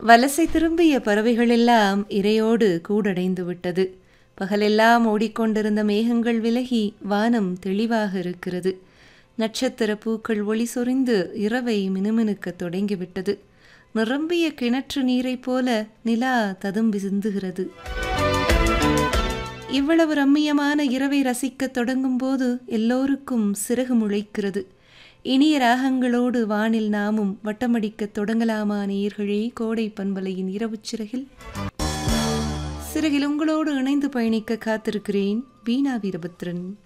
வலசை திரும்பிய பறவைகளெல்லாம் இரையோடு கூடடைந்து விட்டது பகலெல்லாம் ஓடிக்கொண்டிருந்த மேகங்கள் விலகி வானம் தெளிவாக இருக்கிறது நட்சத்திர பூக்கள் ஒளி சொரிந்து இரவை மினுமினுக்கத் தொடங்கிவிட்டது நிரம்பிய கிணற்று நீரைப் போல நிலா ததும்பி சிந்துகிறது இவ்வளவு ரம்மியமான இரவை ரசிக்கத் தொடங்கும்போது எல்லோருக்கும் சிறகு முளைக்கிறது இனிய ராகங்களோடு வானில் நாமும் வட்டமடிக்கத் தொடங்கலாமா நேயர்களே கோடை பண்பலையின் இரவுச் சிறகில் சிறகில் உங்களோடு இணைந்து பயணிக்க காத்திருக்கிறேன் வீணா வீரபத்ரன்